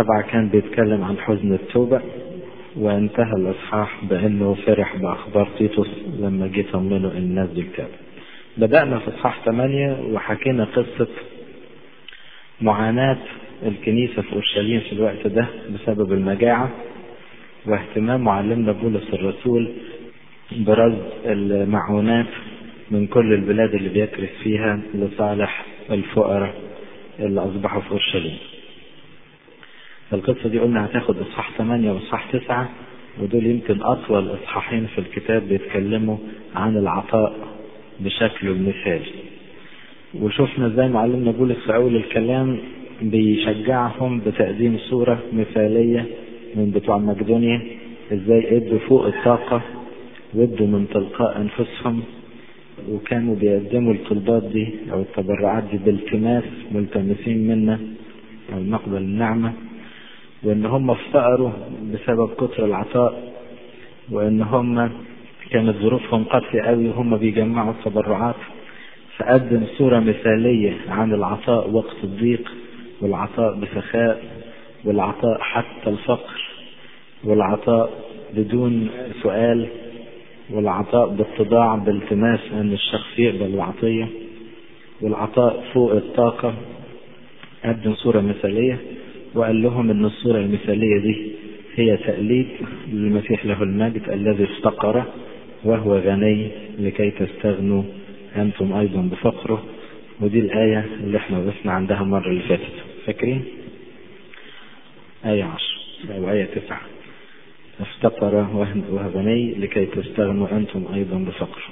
سبعة كان بيتكلم عن حزن التوبة وانتهى الإصحاح بأنه فرح بأخبار تيتوس لما جه طمنه الناس بالكتاب بدأنا في إصحاح ثمانية وحكينا قصة معاناة الكنيسة في أورشليم في الوقت ده بسبب المجاعة واهتمام معلمنا بولس الرسول برصد المعونات من كل البلاد اللي بيكرس فيها لصالح الفقراء اللي أصبحوا في أورشليم القصة دي قلنا هتاخد إصحاح 8 وإصحاح 9 ودول يمكن أطول إصحاحين في الكتاب بيتكلموا عن العطاء بشكله المثالي وشفنا ازاي معلمنا بولس في أول الكلام بيشجعهم بتقديم صورة مثالية من بتوع مقدونيا ازاي ادوا فوق الطاقة وادوا من تلقاء انفسهم وكانوا بيقدموا الطلبات دي او التبرعات دي بالتماس ملتمسين منا او نقبل النعمة وان هم افتقروا بسبب كتر العطاء وان هم كانت ظروفهم قاسية قوي وهم بيجمعوا التبرعات فقدم صورة مثالية عن العطاء وقت الضيق والعطاء بسخاء والعطاء حتى الفقر والعطاء بدون سؤال والعطاء باتضاع بالتماس ان الشخص يقبل العطية والعطاء فوق الطاقة قدم صورة مثالية وقال لهم ان الصورة المثالية دي هي تقليد للمسيح له المجد الذي افتقر وهو غني لكي تستغنوا انتم ايضا بفقره ودي الآية اللي احنا وقفنا عندها المرة اللي فاتت فاكرين؟ آية عشر أو آية تسعة افتقر وهو غني لكي تستغنوا أنتم أيضا بفقر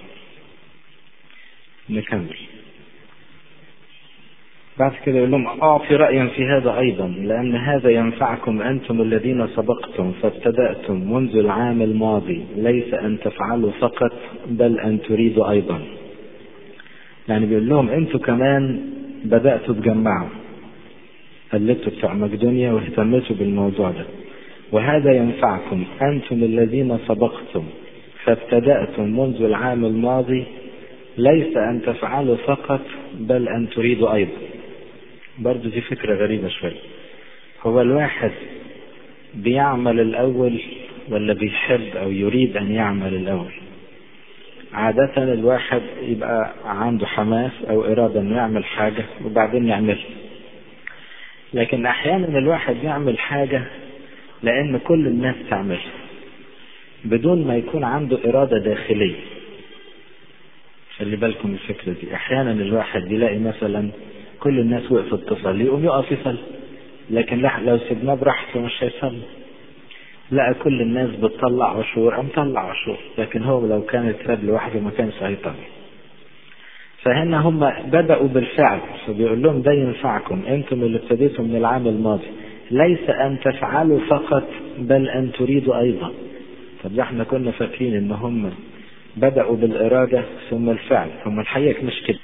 نكمل بعد كده يقول لهم أعطي رأيا في هذا أيضا لأن هذا ينفعكم أنتم الذين سبقتم فابتدأتم منذ العام الماضي ليس أن تفعلوا فقط بل أن تريدوا أيضا يعني بيقول لهم أنتوا كمان بدأتوا تجمعوا قلبتوا بتوع مقدونيا واهتمتوا بالموضوع ده وهذا ينفعكم أنتم الذين سبقتم فابتدأتم منذ العام الماضي ليس أن تفعلوا فقط بل أن تريدوا أيضا برضو دي فكرة غريبة شوية هو الواحد بيعمل الأول ولا بيحب أو يريد أن يعمل الأول عادة الواحد يبقى عنده حماس أو إرادة أنه يعمل حاجة وبعدين يعملها لكن أحيانا الواحد يعمل حاجة لأن كل الناس تعملها بدون ما يكون عنده إرادة داخلية خلي بالكم الفكرة دي أحيانا الواحد يلاقي مثلا كل الناس وقفت تصلي يقوم يقف يصلي لكن لا لو سيبناه براحته مش هيصلي لقى كل الناس بتطلع عشور قام طلع عشور لكن هو لو كان اتساب لوحده ما كانش هيطلع فهنا هم بدأوا بالفعل فبيقول لهم ده ينفعكم انتم اللي ابتديتوا من العام الماضي ليس ان تفعلوا فقط بل ان تريدوا ايضا طب احنا كنا فاكرين ان هم بدأوا بالإرادة ثم الفعل هم الحقيقة مش كده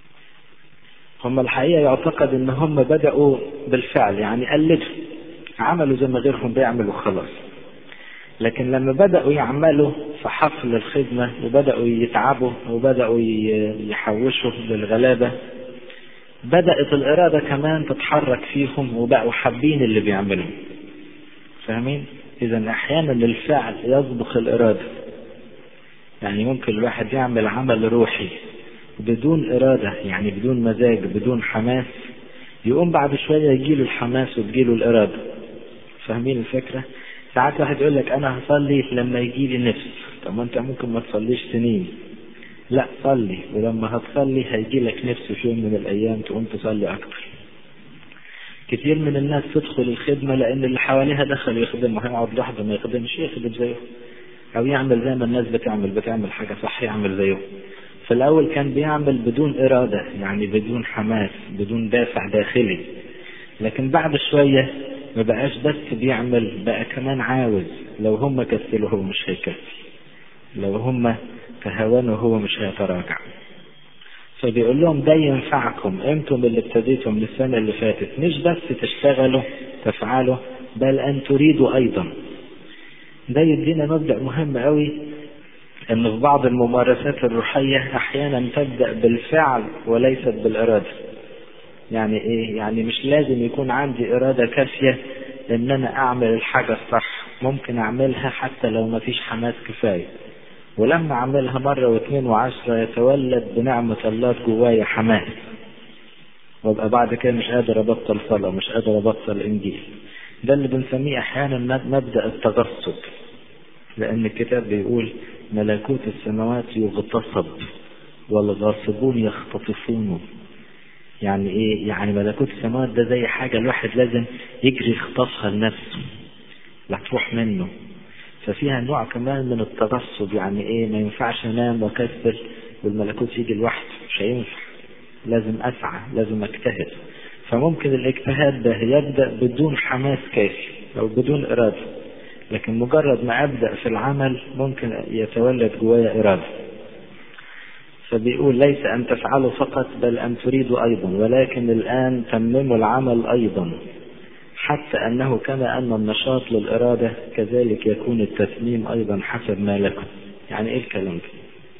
هم الحقيقة يعتقد ان هم بدأوا بالفعل يعني قلدوا عملوا زي ما غيرهم بيعملوا خلاص لكن لما بدأوا يعملوا في حفل الخدمة وبدأوا يتعبوا وبدأوا يحوشوا للغلابة بدأت الإرادة كمان تتحرك فيهم وبقوا حابين اللي بيعملوه فاهمين؟ إذا أحيانا الفعل يسبق الإرادة يعني ممكن الواحد يعمل عمل روحي بدون إرادة يعني بدون مزاج بدون حماس يقوم بعد شوية يجيله الحماس وتجيله الإرادة فاهمين الفكرة؟ ساعات واحد يقول لك أنا هصلي لما يجي لي نفس طب ما أنت ممكن ما تصليش سنين لا صلي ولما هتصلي هيجي لك نفس في يوم من الأيام تقوم تصلي أكتر كتير من الناس تدخل الخدمة لأن اللي حواليها دخل يخدم هيقعد لوحده ما يخدمش يخدم زيه أو يعمل زي ما الناس بتعمل بتعمل حاجة صح يعمل زيه في الأول كان بيعمل بدون إرادة يعني بدون حماس بدون دافع داخلي لكن بعد شوية ما بقاش بس بيعمل بقى كمان عاوز لو هم كسلوا هو مش هيكسل لو هم تهاونوا هو مش هيتراجع فبيقول لهم ده ينفعكم انتم اللي ابتديتم من السنة اللي فاتت مش بس تشتغلوا تفعلوا بل ان تريدوا ايضا ده يدينا مبدأ مهم قوي ان في بعض الممارسات الروحية احيانا تبدأ بالفعل وليست بالارادة يعني ايه يعني مش لازم يكون عندي ارادة كافية ان انا اعمل الحاجة الصح ممكن اعملها حتى لو ما فيش حماس كفاية ولما اعملها مرة واثنين وعشرة يتولد بنعمة الله جوايا حماس وابقى بعد كده مش قادر ابطل صلاة مش قادر ابطل انجيل ده اللي بنسميه احيانا مبدأ التغصب لان الكتاب بيقول ملكوت السماوات يغتصب والغاصبون يختطفونه يعني ايه يعني ملكوت السماوات ده زي حاجة الواحد لازم يجري يخطفها لنفسه لا تروح منه ففيها نوع كمان من التغصب يعني ايه ما ينفعش انام واكسل والملكوت يجي لوحده مش هينفع لازم اسعى لازم اجتهد فممكن الاجتهاد ده يبدأ بدون حماس كافي او بدون ارادة لكن مجرد ما ابدأ في العمل ممكن يتولد جوايا ارادة فبيقول ليس أن تفعلوا فقط بل أن تريدوا أيضا ولكن الآن تمموا العمل أيضا حتى أنه كما أن النشاط للإرادة كذلك يكون التسليم أيضا حسب ما لكم يعني إيه الكلام ده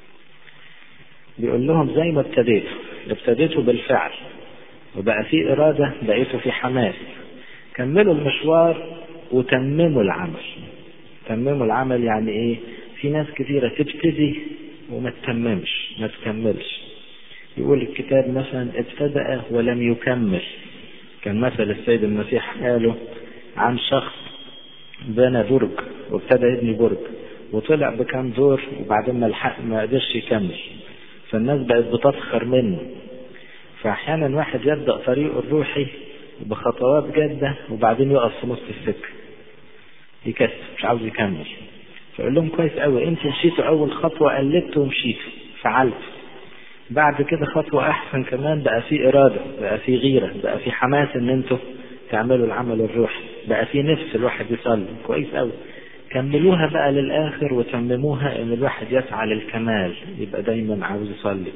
بيقول لهم زي ما ابتديتوا ابتديتوا بالفعل وبقى في إرادة بقيتوا في حماس كملوا المشوار وتمموا العمل تمموا العمل يعني إيه في ناس كثيرة تبتدي وما تتممش ما تكملش يقول الكتاب مثلا ابتدأ ولم يكمل كان مثل السيد المسيح قاله عن شخص بنى برج وابتدى يبني برج وطلع بكام دور وبعدين ما لحق ما قدرش يكمل فالناس بقت بتسخر منه فاحيانا واحد يبدا طريقه الروحي بخطوات جاده وبعدين يقف في نص السكه يكسر مش عاوز يكمل فقول لهم كويس قوي انت مشيتوا اول خطوه قلبت ومشيتوا فعلت بعد كده خطوه احسن كمان بقى في اراده بقى في غيره بقى في حماس ان انتوا تعملوا العمل الروحي بقى في نفس الواحد يصلي كويس قوي كملوها بقى للاخر وتمموها ان الواحد يسعى للكمال يبقى دايما عاوز يصلي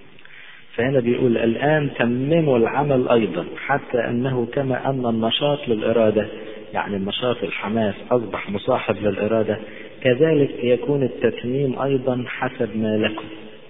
فهنا بيقول الآن تمموا العمل أيضا حتى أنه كما أن النشاط للإرادة يعني النشاط الحماس أصبح مصاحب للإرادة كذلك يكون التتميم أيضا حسب ما لكم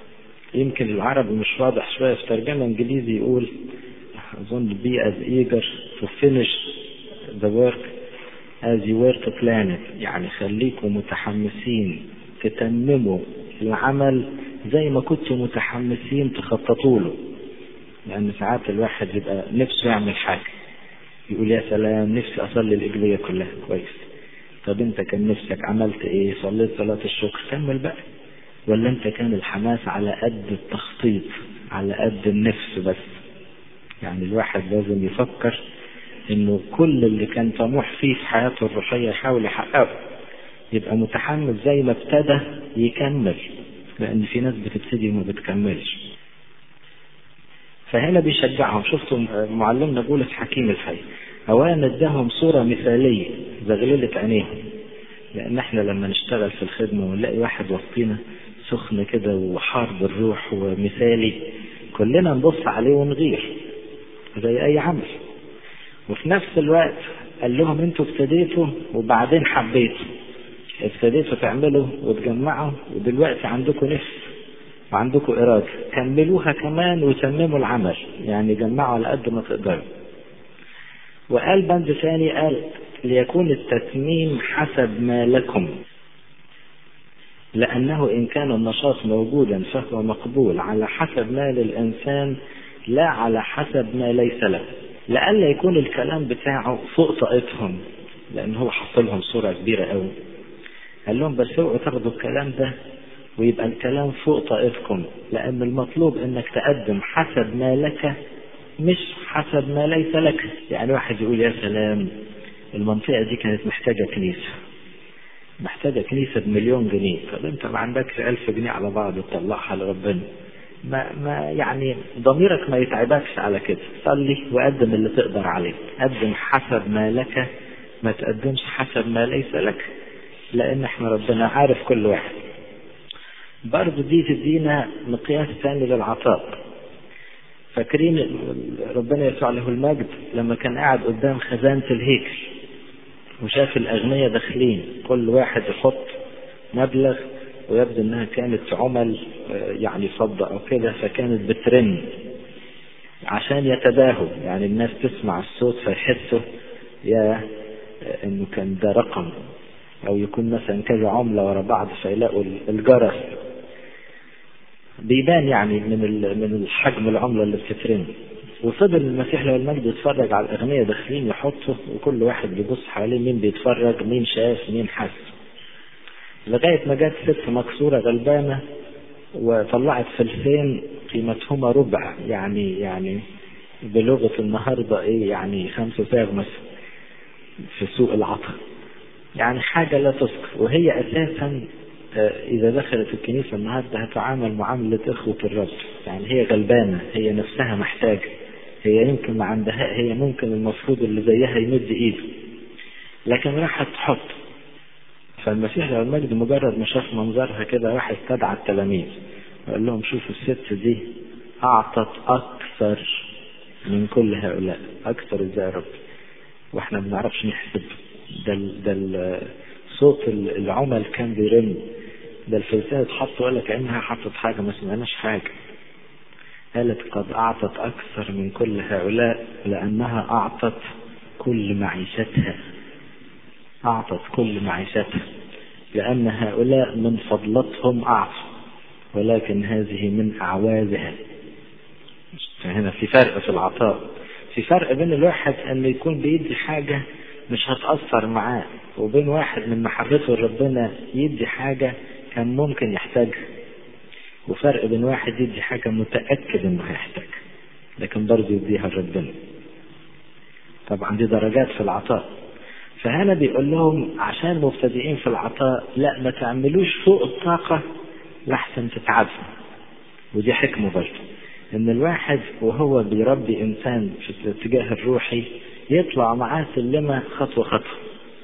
يمكن العربي مش واضح شوية في ترجمة إنجليزي يقول أظن be as eager to finish the work as you were to plan it يعني خليكم متحمسين تتمموا العمل زي ما كنتوا متحمسين تخططوا له لأن ساعات الواحد يبقى نفسه يعمل حاجة يقول يا سلام نفسي أصلي الإجلية كلها كويس طب أنت كان نفسك عملت إيه صليت صلاة الشكر كمل بقى ولا أنت كان الحماس على قد التخطيط على قد النفس بس يعني الواحد لازم يفكر إنه كل اللي كان طموح فيه في حياته الروحية يحاول يحققه يبقى متحمس زي ما ابتدى يكمل لأن في ناس بتبتدي وما بتكملش فهنا بيشجعهم شفتوا معلمنا بولس حكيم الحي أولا اداهم صورة مثالية زغللة عينيهم لأن احنا لما نشتغل في الخدمة ونلاقي واحد وسطينا سخن كده وحار بالروح ومثالي كلنا نبص عليه ونغير زي أي عمل وفي نفس الوقت قال لهم انتوا ابتديتوا وبعدين حبيتوا ابتديتوا تعملوا وتجمعوا ودلوقتي عندكم نفس وعندكم إرادة كملوها كمان وتمموا العمل يعني جمعوا على قد ما تقدروا وقال بند ثاني قال ليكون التتميم حسب ما لكم لأنه إن كان النشاط موجودا فهو مقبول على حسب ما للإنسان لا على حسب ما ليس له لألا يكون الكلام بتاعه فوق طاقتهم لأن هو حط لهم صورة كبيرة قوي قال لهم بس اوعوا تاخدوا الكلام ده ويبقى الكلام فوق طاقتكم لأن المطلوب إنك تقدم حسب ما لك مش حسب ما ليس لك يعني واحد يقول يا سلام المنطقة دي كانت محتاجة كنيسة محتاجة كنيسة بمليون جنيه طب انت ما عندكش ألف جنيه على بعض تطلعها لربنا ما, ما يعني ضميرك ما يتعبكش على كده صلي وقدم اللي تقدر عليه قدم حسب ما لك ما تقدمش حسب ما ليس لك لان احنا ربنا عارف كل واحد برضه دي تدينا مقياس ثاني للعطاء فاكرين ربنا يسوع له المجد لما كان قاعد قدام خزانة الهيكل وشاف الأغنياء داخلين كل واحد يحط مبلغ ويبدو انها كانت عمل يعني فضة او كده فكانت بترن عشان يتباهوا يعني الناس تسمع الصوت فيحسوا يا انه كان ده رقم او يكون مثلا كذا عملة ورا بعض فيلاقوا الجرس بيبان يعني من من الحجم العملة اللي بتترمي وفضل المسيح له المجد يتفرج على الأغنياء داخلين يحطوا وكل واحد بيبص حواليه مين بيتفرج مين شاف مين حس لغاية ما جت ست مكسورة غلبانة وطلعت فلسين قيمتهما ربع يعني يعني بلغة النهاردة ايه يعني خمسة ساغ مثلا في سوق العطا يعني حاجة لا تذكر وهي أساسا إذا دخلت الكنيسة النهاردة هتعامل معاملة إخوة الرب يعني هي غلبانة هي نفسها محتاجة هي يمكن ما عندها هي ممكن المفروض اللي زيها يمد إيده لكن راحت تحط فالمسيح لو المجد مجرد ما شاف منظرها كده راح استدعى التلاميذ وقال لهم شوفوا الست دي أعطت أكثر من كل هؤلاء أكثر إزاي يا رب وإحنا ما بنعرفش نحسب ده ال ده ال صوت العمل كان بيرن ده الفلسفة اتحط ولا كأنها حطت حاجة ما سمعناش حاجة قالت قد أعطت أكثر من كل هؤلاء لأنها أعطت كل معيشتها أعطت كل معيشتها لأن هؤلاء من فضلتهم أعطوا ولكن هذه من أعوازها فهنا في فرق في العطاء في فرق بين الواحد أنه يكون بيدي حاجة مش هتأثر معاه وبين واحد من محبته لربنا يدي حاجة كان ممكن يحتاجها وفرق بين واحد يدي حاجة متأكد انه هيحتاجها لكن برضه يديها لربنا طبعا دي درجات في العطاء فهنا بيقول لهم عشان مبتدئين في العطاء لا ما تعملوش فوق الطاقة لحسن تتعبوا ودي حكمة برضه ان الواحد وهو بيربي انسان في الاتجاه الروحي يطلع معاه سلمة خطوة خطوة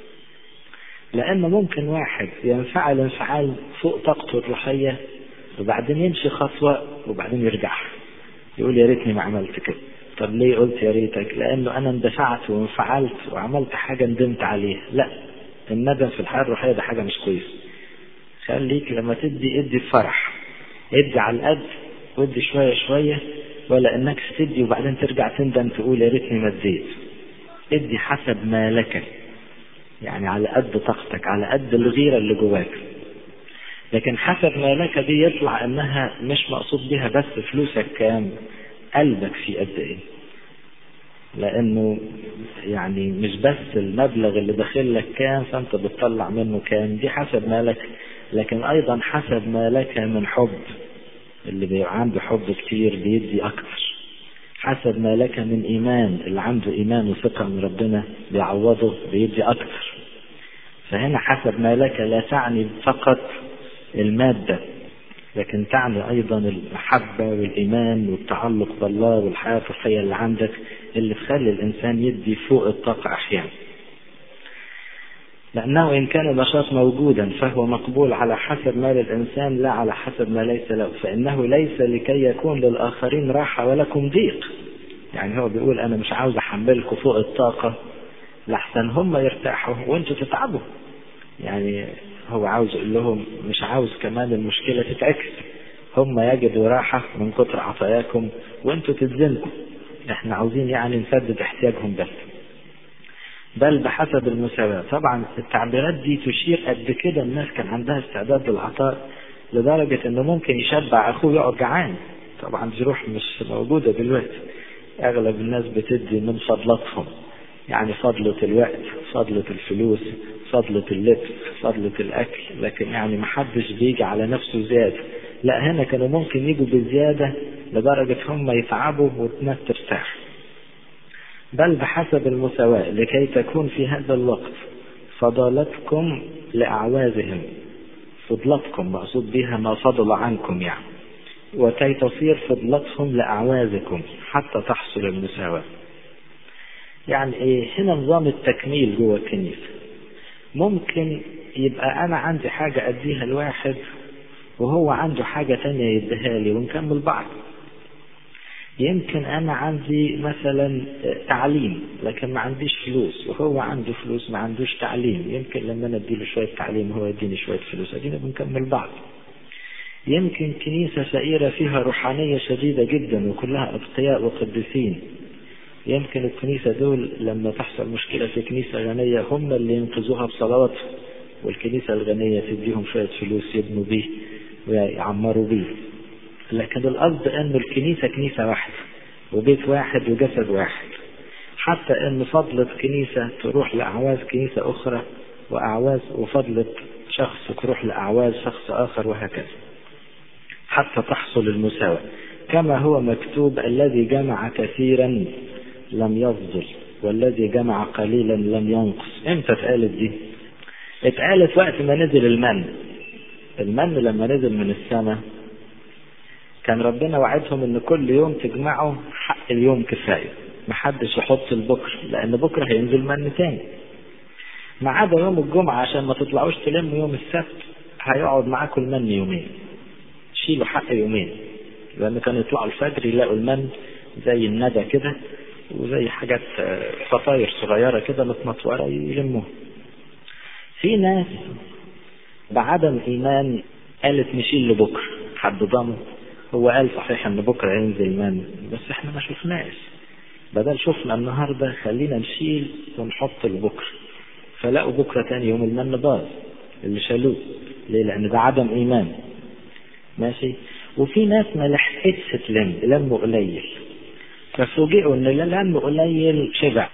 لأن ممكن واحد ينفعل انفعال فوق طاقته الروحية وبعدين يمشي خطوة وبعدين يرجع يقول يا ريتني ما عملت كده طب ليه قلت يا ريتك لأنه أنا اندفعت وانفعلت وعملت حاجة ندمت عليها لا الندم في الحياة الروحية ده حاجة مش كويسة خليك لما تدي ادي بفرح ادي على القد وادي شوية شوية ولا انك تدي وبعدين ترجع تندم تقول يا ريتني ما اديت ادي حسب ما لك يعني على قد طاقتك على قد الغيرة اللي جواك لكن حسب ما لك دي يطلع انها مش مقصود بها بس فلوسك كام قلبك في قد ايه لانه يعني مش بس المبلغ اللي داخل لك كام فانت بتطلع منه كام دي حسب ما لك لكن ايضا حسب ما لك من حب اللي بيبقى عنده حب كتير بيدي اكتر حسب ما لك من ايمان اللي عنده ايمان وثقة من ربنا بيعوضه بيدي اكتر فهنا حسب ما لك لا تعني فقط المادة لكن تعني ايضا المحبة والايمان والتعلق بالله والحياة الروحية اللي عندك اللي تخلي الانسان يدي فوق الطاقة احيانا لأنه إن كان النشاط موجودا فهو مقبول على حسب ما للإنسان لا على حسب ما ليس له فإنه ليس لكي يكون للآخرين راحة ولكم ضيق يعني هو بيقول أنا مش عاوز أحملكم فوق الطاقة لحسن هم يرتاحوا وانتوا تتعبوا يعني هو عاوز يقول لهم مش عاوز كمان المشكلة تتعكس هم يجدوا راحة من كتر عطاياكم وانتوا تتزنقوا احنا عاوزين يعني نسدد احتياجهم بس بل بحسب المساواة طبعا التعبيرات دي تشير قد كده الناس كان عندها استعداد للعطاء لدرجة انه ممكن يشبع اخوه يقعد جعان طبعا دي روح مش موجودة دلوقتي اغلب الناس بتدي من فضلتهم يعني فضلة الوقت فضلة الفلوس فضلة اللبس فضلة الاكل لكن يعني محدش بيجي على نفسه زيادة لا هنا كانوا ممكن يجوا بزيادة لدرجة هم يتعبوا والناس ترتاح بل بحسب المساواة لكي تكون في هذا الوقت فضلتكم لأعوازهم فضلتكم مقصود بها ما فضل عنكم يعني وكي تصير فضلتهم لأعوازكم حتى تحصل المساواة يعني ايه هنا نظام التكميل جوه الكنيسة ممكن يبقى انا عندي حاجة اديها لواحد وهو عنده حاجة تانية يديها لي ونكمل بعض يمكن انا عندي مثلا تعليم لكن ما عنديش فلوس وهو عنده فلوس ما عندوش تعليم يمكن لما انا اديله شويه تعليم هو يديني شويه فلوس ادينا بنكمل بعض يمكن كنيسه فقيره فيها روحانيه شديده جدا وكلها اتقياء وقديسين يمكن الكنيسة دول لما تحصل مشكلة في كنيسة غنية هم اللي ينقذوها بصلواتهم والكنيسة الغنية تديهم شوية فلوس يبنوا بيه ويعمروا بيه لكن القصد انه الكنيسة كنيسة واحدة وبيت واحد وجسد واحد حتى ان فضلة كنيسة تروح لأعواز كنيسة أخرى وأعواز وفضلة شخص تروح لأعواز شخص آخر وهكذا حتى تحصل المساواة كما هو مكتوب الذي جمع كثيرا لم يفضل والذي جمع قليلا لم ينقص امتى اتقالت دي اتقالت وقت ما نزل المن المن لما نزل من السماء كان ربنا وعدهم ان كل يوم تجمعوا حق اليوم كفايه محدش يحط البكر لان بكره هينزل من تاني ما عدا يوم الجمعه عشان ما تطلعوش تلموا يوم السبت هيقعد معاكم المن يومين شيلوا حق يومين لان كانوا يطلعوا الفجر يلاقوا المن زي الندى كده وزي حاجات فطاير صغيره كده متمطوره يلموها في ناس بعدم ايمان قالت نشيل لبكره حد ضامن هو قال صحيح ان بكره هينزل من بس احنا ما شفناش بدل شفنا النهارده خلينا نشيل ونحط لبكره فلقوا بكره تاني يوم المن باظ اللي شالوه ليه؟ لان ده عدم ايمان ماشي وفي ناس ما لحقتش تلم لم قليل ففوجئوا ان اللي لم قليل شبع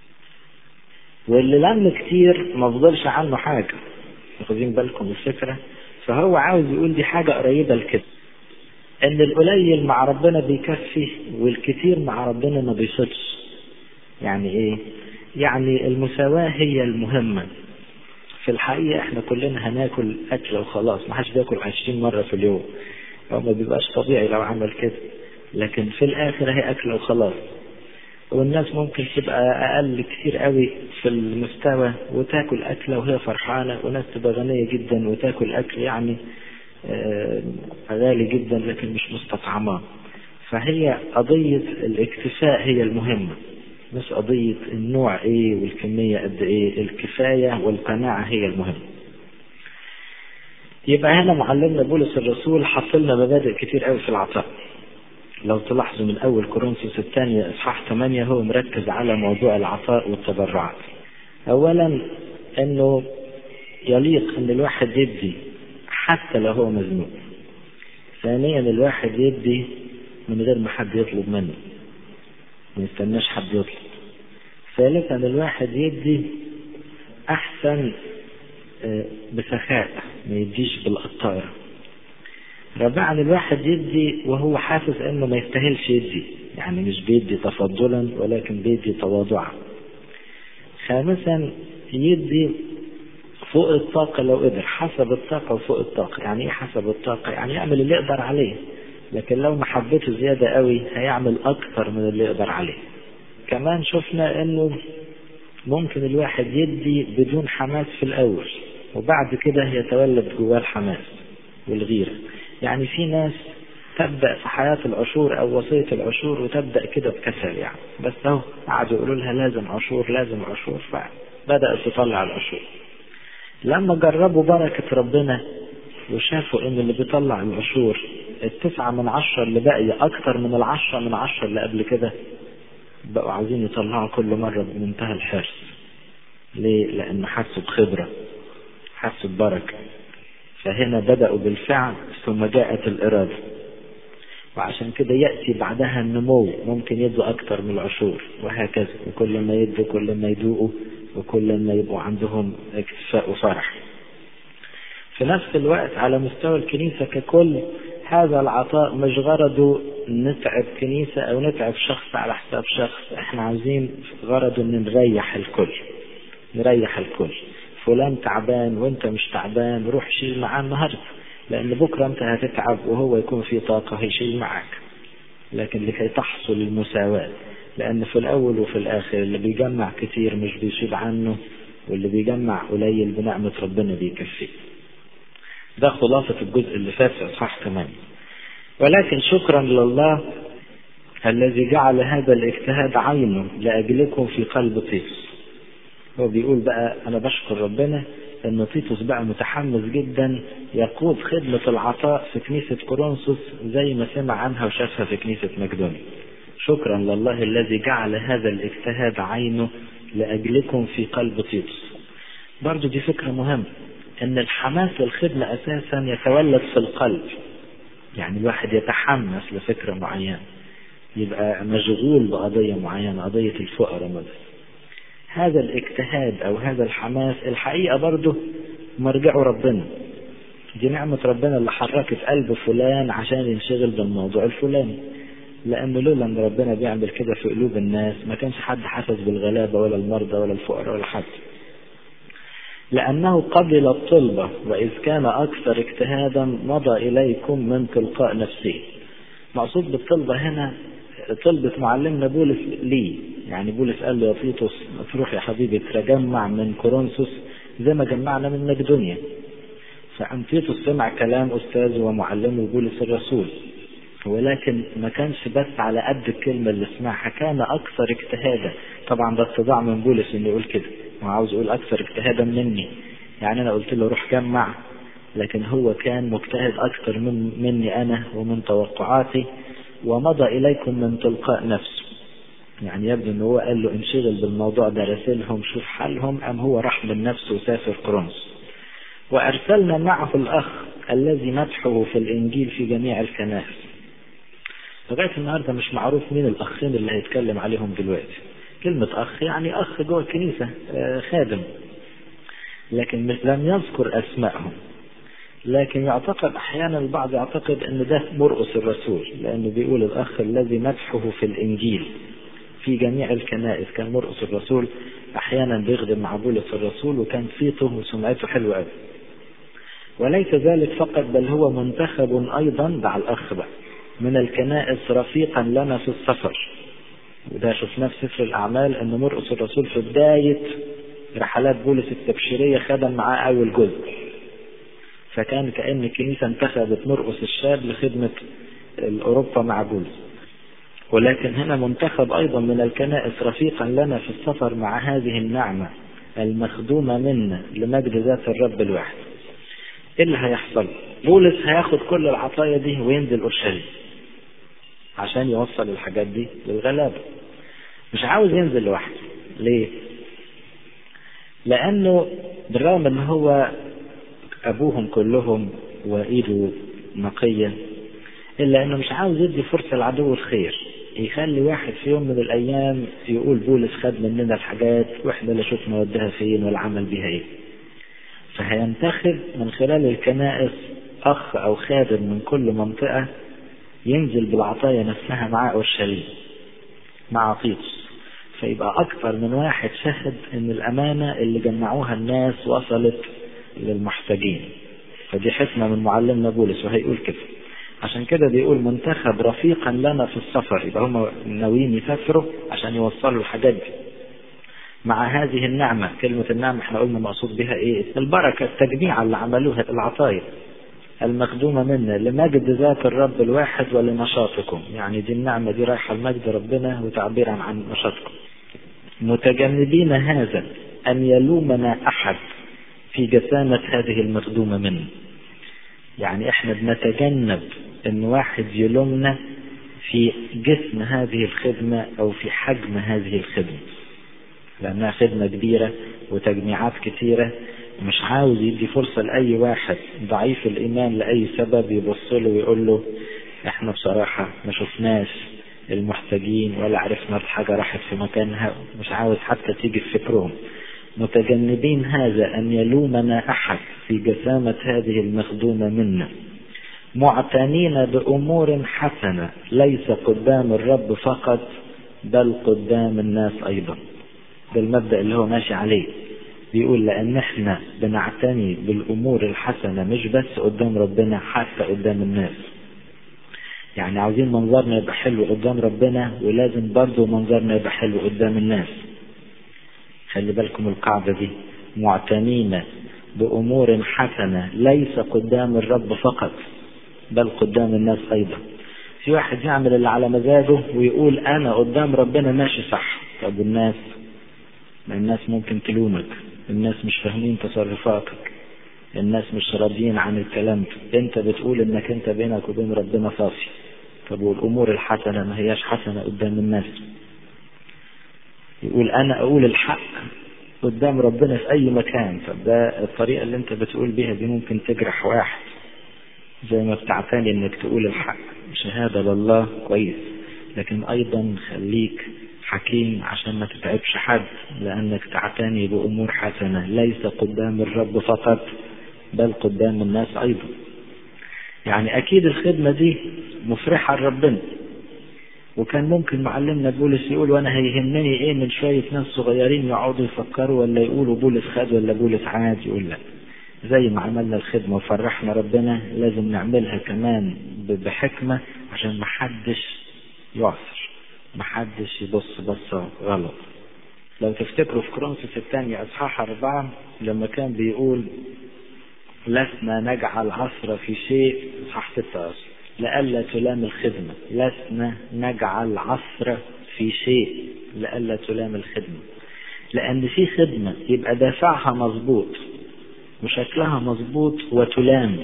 واللي لم كتير ما فضلش عنه حاجه واخدين بالكم الفكره فهو عاوز يقول دي حاجه قريبه لكده ان القليل مع ربنا بيكفي والكتير مع ربنا ما بيصدش يعني ايه يعني المساواة هي المهمة في الحقيقة احنا كلنا هناكل اكل وخلاص ما حدش بياكل عشرين مرة في اليوم هو ما بيبقاش طبيعي لو عمل كده لكن في الاخر هي اكل وخلاص والناس ممكن تبقى اقل كتير قوي في المستوى وتاكل اكله وهي فرحانه وناس تبقى غنيه جدا وتاكل اكل يعني غالي جدا لكن مش مستطعمة فهي قضية الاكتفاء هي المهمة مش قضية النوع ايه والكمية قد ايه الكفاية والقناعة هي المهمة يبقى هنا معلمنا بولس الرسول حط لنا مبادئ كتير قوي في العطاء لو تلاحظوا من اول كورنثوس الثانية اصحاح 8 هو مركز على موضوع العطاء والتبرعات اولا انه يليق ان الواحد يدي حتى لو هو مزنوق ثانيا الواحد يدي من غير ما حد يطلب منه ما يستناش حد يطلب ثالثا الواحد يدي احسن بسخاء ما يديش بالقطارة رابعا الواحد يدي وهو حاسس انه ما يستاهلش يدي يعني مش بيدي تفضلا ولكن بيدي تواضعا خامسا يدي فوق الطاقة لو قدر حسب الطاقة وفوق الطاقة يعني ايه حسب الطاقة يعني يعمل اللي يقدر عليه لكن لو محبته زيادة قوي هيعمل اكتر من اللي يقدر عليه كمان شفنا انه ممكن الواحد يدي بدون حماس في الاول وبعد كده يتولد جواه الحماس والغيرة يعني في ناس تبدأ في حياة العشور أو وصية العشور وتبدأ كده بكسل يعني بس أهو قعدوا يقولوا لها لازم عشور لازم عشور فبدأت تطلع العشور لما جربوا بركة ربنا وشافوا ان اللي بيطلع العشور التسعة من عشرة اللي باقية اكتر من العشرة من عشرة اللي قبل كده بقوا عايزين يطلعوا كل مرة بمنتهى الحرص ليه؟ لان حسوا بخبرة حسوا ببركة فهنا بدأوا بالفعل ثم جاءت الإرادة وعشان كده يأتي بعدها النمو ممكن يدوا أكتر من العشور وهكذا وكل ما يدوا كل ما يدوقوا وكل ما يبقوا عندهم اكتفاء وفرح في نفس الوقت على مستوى الكنيسة ككل هذا العطاء مش غرضه نتعب كنيسة أو نتعب شخص على حساب شخص احنا عايزين غرضه ان نريح الكل نريح الكل فلان تعبان وانت مش تعبان روح شيل معاه النهارده لان بكره انت هتتعب وهو يكون في طاقه هيشيل معاك لكن لكي تحصل المساواه لان في الاول وفي الاخر اللي بيجمع كتير مش بيشيل عنه واللي بيجمع قليل بنعمه ربنا بيكفيه ده خلاصه الجزء اللي فات في اصحاح 8 ولكن شكرا لله الذي جعل هذا الاجتهاد عينه لاجلكم في قلب تيتوس هو بيقول بقى انا بشكر ربنا ان تيتوس بقى متحمس جدا يقود خدمة العطاء في كنيسة كورنثوس زي ما سمع عنها وشافها في كنيسة مقدونيا شكرا لله الذي جعل هذا الاجتهاد عينه لأجلكم في قلب تيتوس برضو دي فكرة مهمة ان الحماس للخدمة اساسا يتولد في القلب يعني الواحد يتحمس لفكرة معينة يبقى مشغول بقضية معينة قضية الفقراء مثلا هذا الاجتهاد او هذا الحماس الحقيقة برضه مرجعه ربنا دي نعمة ربنا اللي حركت قلب فلان عشان ينشغل بالموضوع الفلاني لأن لولا أن ربنا بيعمل كده في قلوب الناس ما كانش حد حاسس بالغلابة ولا المرضى ولا الفقراء ولا حد لأنه قبل الطلبة وإذ كان أكثر اجتهادا مضى إليكم من تلقاء نفسه مقصود بالطلبة هنا طلبة معلمنا بولس ليه يعني بولس قال له يا تيتوس تروح يا حبيبي تجمع من كورنثوس زي ما جمعنا من مقدونيا فأم تيتوس سمع كلام أستاذه ومعلمه بولس الرسول ولكن ما كانش بس على قد الكلمة اللي سمعها كان أكثر اجتهادا طبعا ده اتضاع من بولس إنه يقول كده وعاوز يقول أكثر اجتهادا مني يعني أنا قلت له روح جمع لكن هو كان مجتهد أكثر من مني أنا ومن توقعاتي ومضى إليكم من تلقاء نفسه يعني يبدو ان هو قال له انشغل بالموضوع ده راسلهم شوف حالهم ام هو راح من نفسه وسافر قرنس وارسلنا معه الاخ الذي مدحه في الانجيل في جميع الكنائس لغايه النهارده مش معروف مين الاخين اللي هيتكلم عليهم دلوقتي كلمة أخ يعني أخ جوه الكنيسة خادم لكن مش لم يذكر أسمائهم لكن يعتقد أحيانا البعض يعتقد أن ده مرقس الرسول لأنه بيقول الأخ الذي مدحه في الإنجيل في جميع الكنائس كان مرقس الرسول أحيانا بيخدم مع بولس الرسول وكان صيته وسمعته حلوة قوي وليس ذلك فقط بل هو منتخب أيضا دع الأخ بقى من الكنائس رفيقا لنا في السفر وده شفناه في سفر الأعمال أن مرقس الرسول في بداية رحلات بولس التبشيرية خدم معاه أول جزء فكان كأن الكنيسة انتخبت مرقس الشاب لخدمة أوروبا مع بولس ولكن هنا منتخب أيضا من الكنائس رفيقا لنا في السفر مع هذه النعمة المخدومة منا لمجد ذات الرب الواحد ايه اللي هيحصل بولس هياخد كل العطايا دي وينزل اورشليم عشان يوصل الحاجات دي للغلابة مش عاوز ينزل لوحده ليه لانه بالرغم ان هو ابوهم كلهم وايده نقية الا انه مش عاوز يدي فرصة لعدو الخير يخلي واحد في يوم من الايام يقول بولس خد مننا الحاجات واحنا لا شفنا ودها فين ولا عمل بيها ايه فهينتخب من خلال الكنائس اخ او خادم من كل منطقة ينزل بالعطايا نفسها مع اورشليم مع طيطس فيبقى اكثر من واحد شهد ان الامانة اللي جمعوها الناس وصلت للمحتاجين فدي حكمة من معلمنا بولس وهيقول كده عشان كده بيقول منتخب رفيقا لنا في السفر يبقى هم ناويين يسافروا عشان يوصلوا الحاجات دي مع هذه النعمة كلمة النعمة احنا قلنا مقصود بها ايه البركة التجميع اللي عملوها العطايا المخدومة منا لمجد ذات الرب الواحد ولنشاطكم يعني دي النعمة دي رايحة لمجد ربنا وتعبيرا عن نشاطكم متجنبين هذا أن يلومنا أحد في جسامة هذه المخدومة منا يعني احنا بنتجنب ان واحد يلومنا في جسم هذه الخدمة او في حجم هذه الخدمة لانها خدمة كبيرة وتجميعات كتيرة مش عاوز يدي فرصة لأي واحد ضعيف الإيمان لأي سبب يبص له ويقول له احنا بصراحة ما شفناش المحتاجين ولا عرفنا الحاجة راحت في مكانها مش عاوز حتى تيجي في فكرهم متجنبين هذا أن يلومنا أحد في جسامة هذه المخدومة منا معتنين بأمور حسنة ليس قدام الرب فقط بل قدام الناس أيضا ده المبدأ اللي هو ماشي عليه بيقول لأن احنا بنعتني بالأمور الحسنة مش بس قدام ربنا حتى قدام الناس يعني عاوزين منظرنا يبقى حلو قدام ربنا ولازم برضه منظرنا يبقى حلو قدام الناس خلي بالكم القاعدة دي معتنين بأمور حسنة ليس قدام الرب فقط بل قدام الناس أيضا في واحد يعمل اللي على مزاجه ويقول أنا قدام ربنا ماشي صح طب الناس الناس ممكن تلومك الناس مش فاهمين تصرفاتك الناس مش راضيين عن الكلام انت بتقول انك انت بينك وبين ربنا صافي طب والأمور الحسنة ما هياش حسنة قدام الناس يقول أنا أقول الحق قدام ربنا في أي مكان طب ده الطريقة اللي أنت بتقول بيها دي ممكن تجرح واحد زي ما بتعتني إنك تقول الحق شهادة لله كويس لكن أيضا خليك حكيم عشان ما تتعبش حد لأنك تعتني بأمور حسنة ليس قدام الرب فقط بل قدام الناس أيضا يعني أكيد الخدمة دي مفرحة لربنا وكان ممكن معلمنا بولس يقول وانا هيهمني ايه من شوية ناس صغيرين يقعدوا يفكروا ولا يقولوا بولس خد ولا بولس عاد يقول لا زي ما عملنا الخدمة وفرحنا ربنا لازم نعملها كمان بحكمة عشان محدش يعثر محدش يبص بصة غلط لو تفتكروا في كرونسوس الثانية اصحاح اربعة لما كان بيقول لسنا نجعل عصر في شيء اصحاح ستة اصلا لئلا تلام الخدمة لسنا نجعل عصر في شيء لئلا تلام الخدمة لأن في خدمة يبقى دافعها مظبوط وشكلها مظبوط وتلام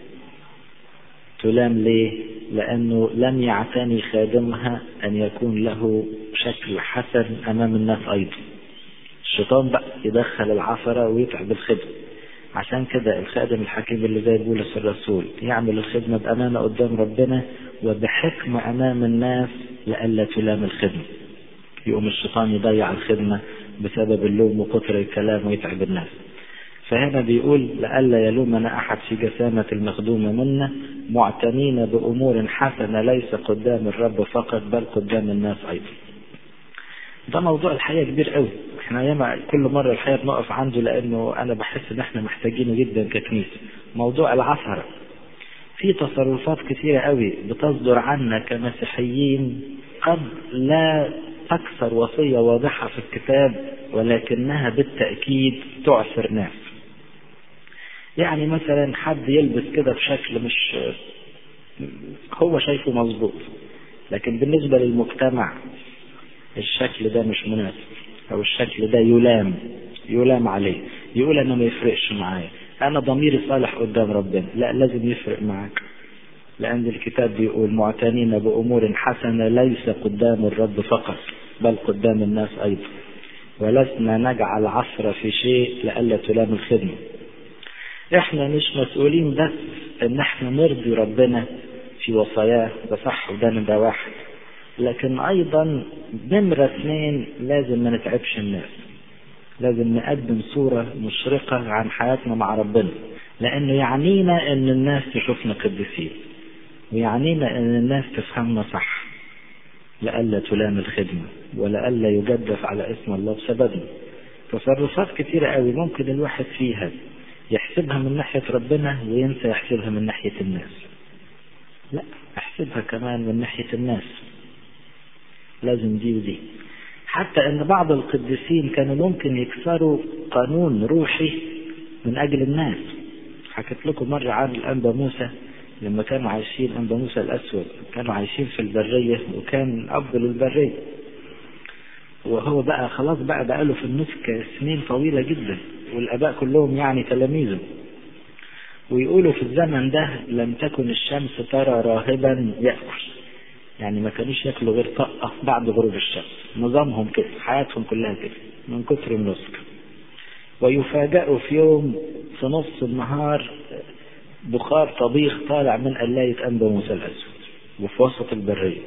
تلام ليه؟ لأنه لم يعتني خادمها أن يكون له شكل حسن أمام الناس أيضا الشيطان بقى يدخل العثرة ويتعب الخدمة عشان كده الخادم الحكيم اللي زي بولس الرسول يعمل الخدمة بأمانة قدام ربنا وبحكمة أمام الناس لئلا تلام الخدمة يقوم الشيطان يضيع الخدمة بسبب اللوم وكثر الكلام ويتعب الناس فهنا بيقول لئلا يلومنا أحد في جسامة المخدومة منا معتنين بأمور حسنة ليس قدام الرب فقط بل قدام الناس أيضا ده موضوع الحقيقة كبير قوي احنا ياما كل مرة الحقيقة بنقف عنده لانه انا بحس ان احنا محتاجينه جدا ككنيسة موضوع العثرة في تصرفات كثيرة قوي بتصدر عنا كمسيحيين قد لا تكسر وصية واضحة في الكتاب ولكنها بالتأكيد تعثر ناس يعني مثلا حد يلبس كده بشكل مش هو شايفه مظبوط لكن بالنسبة للمجتمع الشكل ده مش مناسب او الشكل ده يلام يلام عليه يقول انا ما يفرقش معايا انا ضميري صالح قدام ربنا لا لازم يفرق معاك لان الكتاب بيقول معتنين بامور حسنه ليس قدام الرب فقط بل قدام الناس ايضا ولسنا نجعل عصر في شيء لئلا تلام الخدمه احنا مش مسؤولين بس ان احنا نرضي ربنا في وصاياه ده صح وده ده واحد لكن ايضا نمرة اثنين لازم ما نتعبش الناس لازم نقدم صورة مشرقة عن حياتنا مع ربنا لانه يعنينا ان الناس تشوفنا قديسين ويعنينا ان الناس تفهمنا صح لئلا تلام الخدمة ولئلا يجدف على اسم الله بسببنا تصرفات كتيرة قوي ممكن الواحد فيها يحسبها من ناحية ربنا وينسى يحسبها من ناحية الناس لا احسبها كمان من ناحية الناس لازم دي ودي حتى ان بعض القديسين كانوا ممكن يكسروا قانون روحي من اجل الناس حكيت لكم مرة عن الانبا موسى لما كانوا عايشين انبا موسى الاسود كانوا عايشين في البرية وكان اب للبرية وهو بقى خلاص بقى بقاله في النسك سنين طويلة جدا والاباء كلهم يعني تلاميذه ويقولوا في الزمن ده لم تكن الشمس ترى راهبا يأكل يعني ما كانوش ياكلوا غير طقة بعد غروب الشمس نظامهم كده حياتهم كلها كده من كتر النسك ويفاجئوا في يوم في نص النهار بخار طبيخ طالع من قلاية أنبا موسى الأسود وفي وسط البرية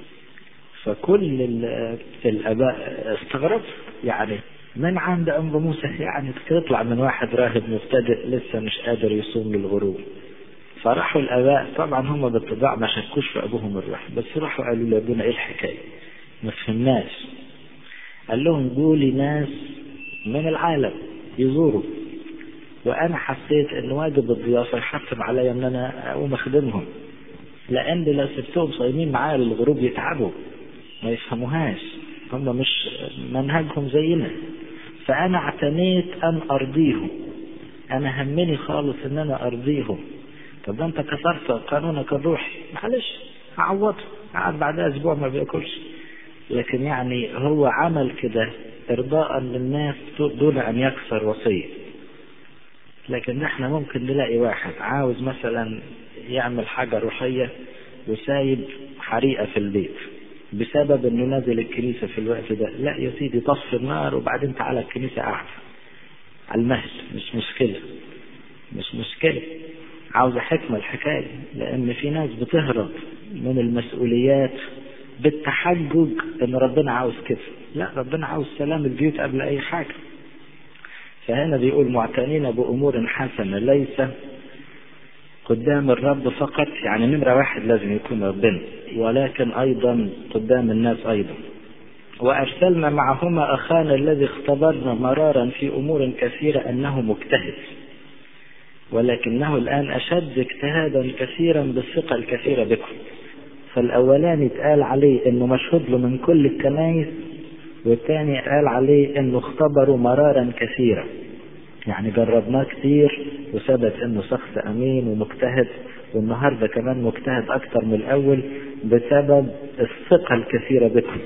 فكل الآباء استغربوا يعني من عند أنبا موسى يعني تطلع من واحد راهب مبتدئ لسه مش قادر يصوم للغروب فراحوا الاباء طبعا هم بالطباع ما شكوش في ابوهم الروح بس راحوا قالوا لابونا ايه الحكايه ما فهمناش قال لهم قولي ناس من العالم يزوروا وانا حسيت ان واجب الضيافه يحتم عليا ان انا اقوم اخدمهم لان لو سبتهم صايمين معايا للغروب يتعبوا ما يفهموهاش هم مش منهجهم زينا فانا اعتنيت ان ارضيهم انا همني خالص ان انا ارضيهم طب انت كسرت قانونك الروحي معلش هعوضه قعد بعدها اسبوع ما بياكلش لكن يعني هو عمل كده ارضاء للناس دون ان يكسر وصيه لكن احنا ممكن نلاقي واحد عاوز مثلا يعمل حاجة روحية وسايب حريقة في البيت بسبب انه نازل الكنيسة في الوقت ده لا يا سيدي طفي النار وبعدين تعالى الكنيسة قاعدة على المهل مش مشكلة مش مشكلة عاوزة حكمة الحكاية لأن في ناس بتهرب من المسؤوليات بالتحجج إن ربنا عاوز كده لا ربنا عاوز سلام البيوت قبل أي حاجة فهنا بيقول معتنين بأمور حسنة ليس قدام الرب فقط يعني نمرة واحد لازم يكون ربنا ولكن أيضا قدام الناس أيضا وأرسلنا معهما أخانا الذي اختبرنا مرارا في أمور كثيرة أنه مجتهد ولكنه الآن أشد اجتهادا كثيرا بالثقة الكثيرة بكم فالأولاني اتقال عليه أنه مشهود له من كل الكنايس والثاني قال عليه أنه اختبروا مرارا كثيرا يعني جربناه كتير وثبت أنه شخص أمين ومجتهد والنهاردة كمان مجتهد أكتر من الأول بسبب الثقة الكثيرة بكم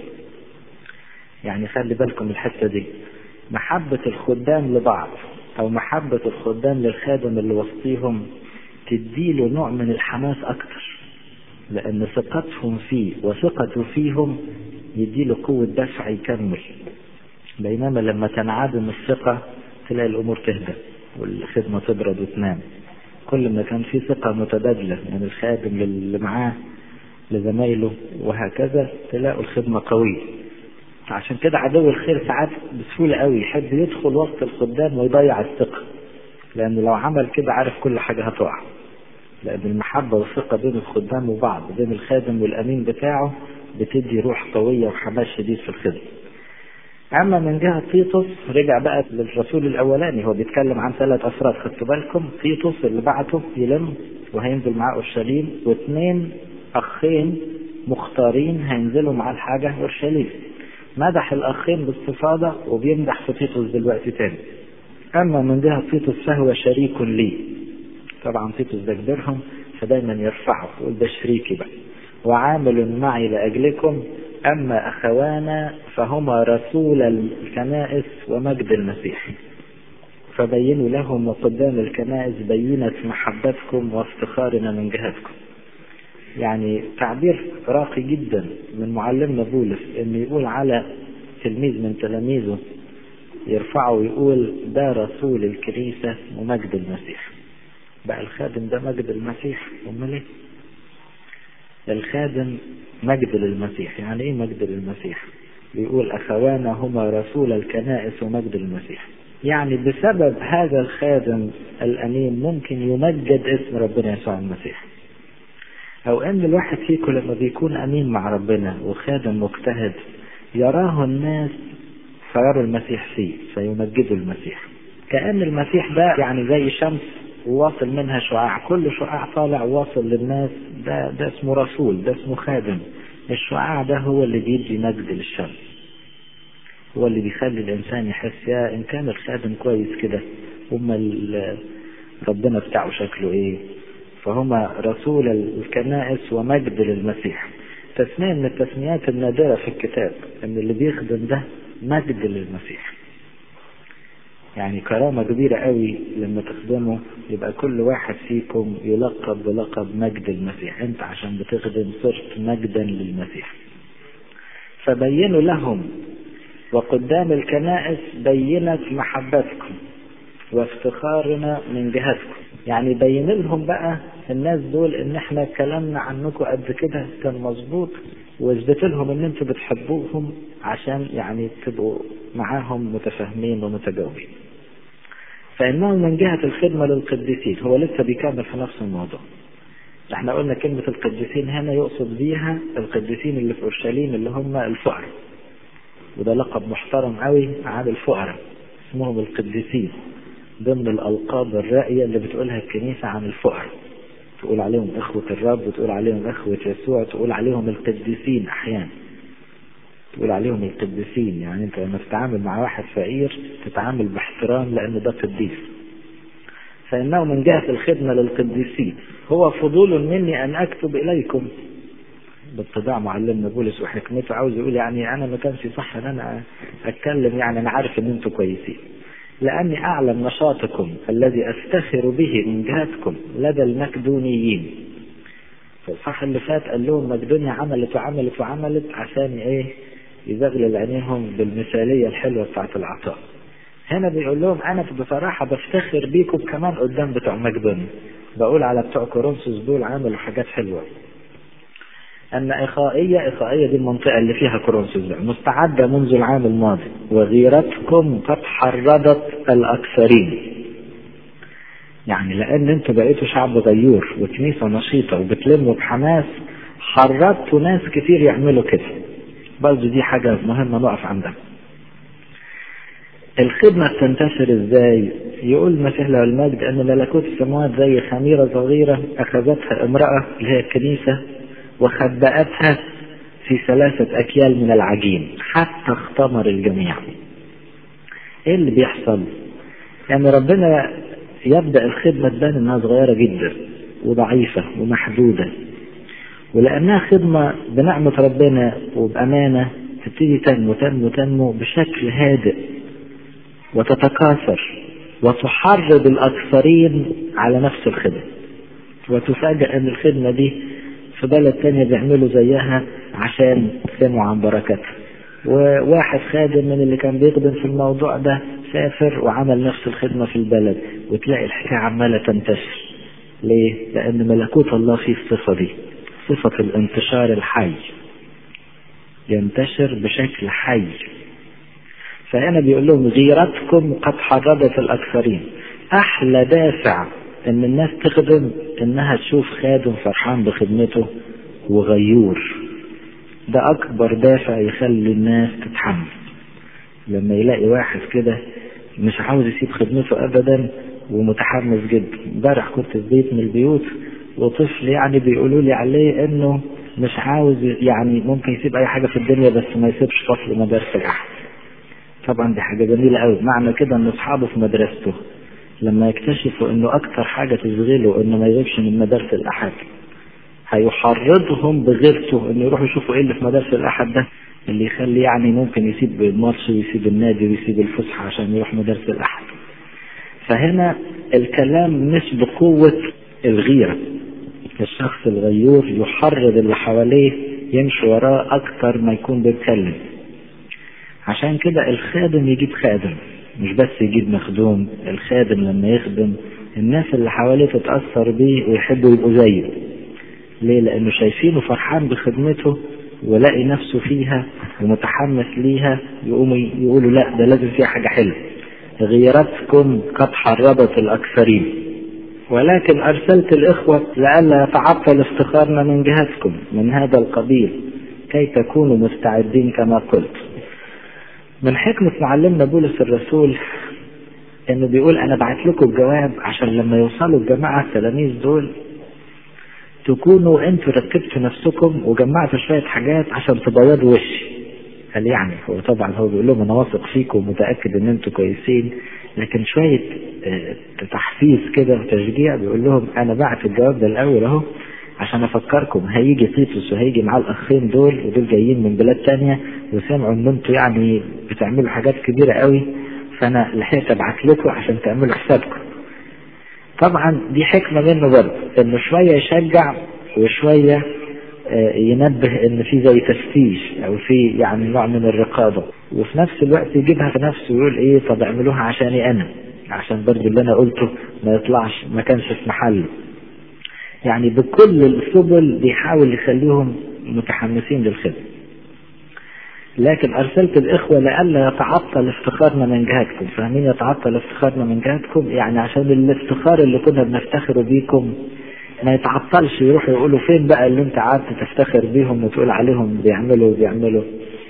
يعني خلي بالكم الحتة دي محبة الخدام لبعض أو محبة الخدام للخادم اللي وسطيهم تديله نوع من الحماس أكتر لأن ثقتهم فيه وثقته فيهم يديله قوة دفع يكمل بينما لما تنعدم الثقة تلاقي الأمور تهدى والخدمة تبرد وتنام كل ما كان في ثقة متبادلة من الخادم اللي معاه لزمايله وهكذا تلاقوا الخدمة قوية عشان كده عدو الخير ساعات بسهولة قوي يحب يدخل وسط الخدام ويضيع الثقة لأنه لو عمل كده عارف كل حاجة هتقع لأن المحبة والثقة بين الخدام وبعض بين الخادم والأمين بتاعه بتدي روح قوية وحماس شديد في الخدمة أما من جهة تيتوس رجع بقى للرسول الأولاني هو بيتكلم عن ثلاث أفراد خدتوا بالكم تيتوس اللي بعته يلم وهينزل معاه أورشليم واثنين أخين مختارين هينزلوا معاه الحاجة أورشليم مدح الأخين باستفاضة وبيمدح في تيتوس دلوقتي تاني أما من جهة تيتوس فهو شريك لي طبعا تيتوس ده كبيرهم فدايما يرفعه يقول ده شريكي بقى وعامل معي لأجلكم أما أخوانا فهما رسول الكنائس ومجد المسيح فبينوا لهم وقدام الكنائس بينة محبتكم وافتخارنا من جهتكم يعني تعبير راقي جدا من معلمنا بولس انه يقول على تلميذ من تلاميذه يرفعه ويقول ده رسول الكنيسة ومجد المسيح بقى الخادم ده مجد المسيح امال ايه الخادم مجد للمسيح يعني ايه مجد للمسيح بيقول اخوانا هما رسول الكنائس ومجد المسيح يعني بسبب هذا الخادم الامين ممكن يمجد اسم ربنا يسوع المسيح او ان الواحد فيكم لما بيكون امين مع ربنا وخادم مجتهد يراه الناس فيروا المسيح فيه فيمجدوا المسيح كأن المسيح ده يعني زي شمس وواصل منها شعاع كل شعاع طالع واصل للناس ده ده اسمه رسول ده اسمه خادم الشعاع ده هو اللي بيدي مجد للشمس هو اللي بيخلي الانسان يحس يا ان كان الخادم كويس كده امال ربنا بتاعه شكله ايه فهما رسول الكنائس ومجد للمسيح تسمية من التسميات النادرة في الكتاب ان اللي بيخدم ده مجد للمسيح يعني كرامة كبيرة قوي لما تخدمه يبقى كل واحد فيكم يلقب بلقب مجد المسيح انت عشان بتخدم صرت مجدا للمسيح فبينوا لهم وقدام الكنائس بينت محبتكم وافتخارنا من جهتكم يعني بين لهم بقى الناس دول ان احنا كلامنا عنكم قد كده كان مظبوط واثبت لهم ان انتوا بتحبوهم عشان يعني تبقوا معاهم متفاهمين ومتجاوبين فانه من جهة الخدمة للقديسين هو لسه بيكمل في نفس الموضوع احنا قلنا كلمة القديسين هنا يقصد بيها القديسين اللي في اورشليم اللي هم الفقراء وده لقب محترم قوي عن الفقراء اسمهم القديسين ضمن الألقاب الرائية اللي بتقولها الكنيسة عن الفقراء تقول عليهم إخوة الرب وتقول عليهم إخوة يسوع تقول عليهم القديسين أحيانا تقول عليهم القديسين يعني أنت لما تتعامل مع واحد فقير تتعامل باحترام لأن ده قديس فإنه من جهة الخدمة للقديسين هو فضول مني أن أكتب إليكم باتباع معلمنا بولس وحكمته عاوز يقول يعني أنا ما كانش صح أن أنا أتكلم يعني أنا عارف أن أنتم كويسين لأني أعلم نشاطكم الذي أفتخر به من جهتكم لدى المكدونيين في الصح اللي فات قال لهم مقدونيا عملت وعملت وعملت عشان ايه يزغلل عينيهم بالمثالية الحلوة بتاعت العطاء هنا بيقول لهم انا بصراحة بفتخر بيكم كمان قدام بتوع مقدونيا بقول على بتوع كورنثوس دول عملوا حاجات حلوة أن إخائية إخائية دي المنطقة اللي فيها كورنثوس مستعدة منذ العام الماضي وغيرتكم قد حرضت الأكثرين يعني لأن أنتوا بقيتوا شعب غيور وكنيسة نشيطة وبتلموا بحماس حرضتوا ناس كتير يعملوا كده برضه دي حاجة مهمة نقف عندها الخدمة بتنتشر ازاي؟ يقول المسيح له المجد ان ملكوت السماوات زي خميرة صغيرة اخذتها امرأة اللي هي الكنيسة وخبأتها في ثلاثة اكيال من العجين حتى اختمر الجميع. ايه اللي بيحصل؟ يعني ربنا يبدأ الخدمة تبان انها صغيرة جدا وضعيفة ومحدودة ولأنها خدمة بنعمة ربنا وبأمانة تبتدي تنمو تنمو تنمو بشكل هادئ وتتكاثر وتحرض الأكثرين على نفس الخدمة وتفاجأ أن الخدمة دي في بلد تانية بيعملوا زيها عشان سمعوا عن بركتها وواحد خادم من اللي كان بيخدم في الموضوع ده سافر وعمل نفس الخدمة في البلد وتلاقي الحكاية عمالة تنتشر ليه؟ لأن ملكوت الله فيه الصفة دي صفة الانتشار الحي ينتشر بشكل حي فهنا بيقول لهم غيرتكم قد حرضت الأكثرين أحلى دافع إن الناس تخدم إنها تشوف خادم فرحان بخدمته وغيور ده أكبر دافع يخلي الناس تتحمل لما يلاقي واحد كده مش عاوز يسيب خدمته أبدا ومتحمس جدا امبارح كنت في بيت من البيوت وطفل يعني بيقولوا لي عليه انه مش عاوز يعني ممكن يسيب اي حاجه في الدنيا بس ما يسيبش فصل مدرسه الاحد طبعا دي حاجه جميله قوي معنى كده ان اصحابه في مدرسته لما يكتشفوا انه اكتر حاجه تشغله انه ما يغيبش من مدارس الاحد هيحرضهم بغيرته انه يروحوا يشوفوا ايه اللي في مدارس الاحد ده اللي يخلي يعني ممكن يسيب الماتش ويسيب النادي ويسيب الفسحه عشان يروح مدارس الاحد فهنا الكلام مش بقوه الغيره الشخص الغيور يحرض اللي حواليه يمشي وراه اكتر ما يكون بيتكلم عشان كده الخادم يجيب خادم مش بس يجيب مخدوم الخادم لما يخدم الناس اللي حواليه تتأثر بيه ويحبوا يبقوا زيه ليه لانه شايفينه فرحان بخدمته ولاقي نفسه فيها ومتحمس ليها يقوموا يقولوا لا ده لازم فيها حاجة حلوة غيرتكم قد حرضت الأكثرين ولكن أرسلت الإخوة لئلا يتعطل افتخارنا من جهتكم من هذا القبيل كي تكونوا مستعدين كما قلت من حكمة معلمنا بولس الرسول انه بيقول انا بعت لكم الجواب عشان لما يوصلوا الجماعة التلاميذ دول تكونوا انتوا رتبتوا نفسكم وجمعتوا شوية حاجات عشان تبيضوا وشي قال يعني هو طبعا هو بيقول لهم انا واثق فيكم ومتاكد ان انتوا كويسين لكن شويه تحفيز كده وتشجيع بيقول لهم انا بعت الجواب ده الاول اهو عشان افكركم هيجي تيتوس وهيجي معاه الاخين دول ودول جايين من بلاد تانية وسمعوا ان انتوا يعني بتعملوا حاجات كبيره قوي فانا لحقت ابعت لكم عشان تعملوا حسابكم طبعا دي حكمه منه برضه انه شويه يشجع وشويه ينبه ان في زي تفتيش او في يعني نوع من الرقابه وفي نفس الوقت يجيبها في نفسه ويقول ايه طب اعملوها عشاني انا عشان برضه اللي انا قلته ما يطلعش ما كانش في محله يعني بكل السبل بيحاول يخليهم متحمسين للخدمه لكن ارسلت الاخوه لئلا يتعطل افتخارنا من جهتكم فاهمين يتعطل افتخارنا من جهتكم يعني عشان الافتخار اللي كنا بنفتخر بيكم ما يتعطلش يروحوا يقولوا فين بقى اللي انت قعدت تفتخر بيهم وتقول عليهم بيعملوا بيعملوا